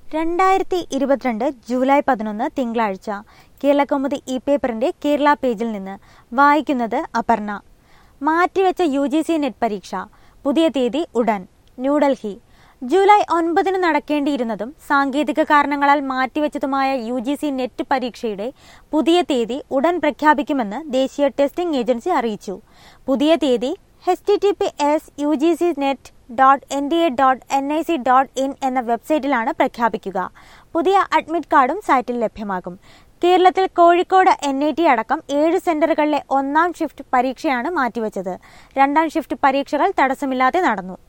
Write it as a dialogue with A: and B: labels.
A: രണ്ടായിരത്തി ഇരുപത്തിരണ്ട് ജൂലൈ പതിനൊന്ന് തിങ്കളാഴ്ച കേരളകൗമുദി ഇ പേപ്പറിന്റെ കേരള പേജിൽ നിന്ന് വായിക്കുന്നത് അപർണ മാറ്റിവെച്ച യു ജി സി നെറ്റ് പരീക്ഷ പുതിയ തീയതി ഉടൻ ന്യൂഡൽഹി ജൂലൈ ഒൻപതിന് നടക്കേണ്ടിയിരുന്നതും സാങ്കേതിക കാരണങ്ങളാൽ മാറ്റിവെച്ചതുമായ യു ജി സി നെറ്റ് പരീക്ഷയുടെ പുതിയ തീയതി ഉടൻ പ്രഖ്യാപിക്കുമെന്ന് ദേശീയ ടെസ്റ്റിംഗ് ഏജൻസി അറിയിച്ചു പുതിയ തീയതി H T T P S U G C net dot N D A dot N I C dot in എന്ന വെബ്സൈറ്റിലാണ് പ്രഖ്യാപിക്കുക പുതിയ അഡ്മിറ്റ് കാർഡും സൈറ്റിൽ ലഭ്യമാകും കേരളത്തിൽ കോഴിക്കോട് എൻ ഐ ടി അടക്കം ഏഴ് സെന്ററുകളിലെ ഒന്നാം ഷിഫ്റ്റ് പരീക്ഷയാണ് മാറ്റിവെച്ചത് രണ്ടാം ഷിഫ്റ്റ് പരീക്ഷകൾ തടസ്സമില്ലാതെ നടന്നു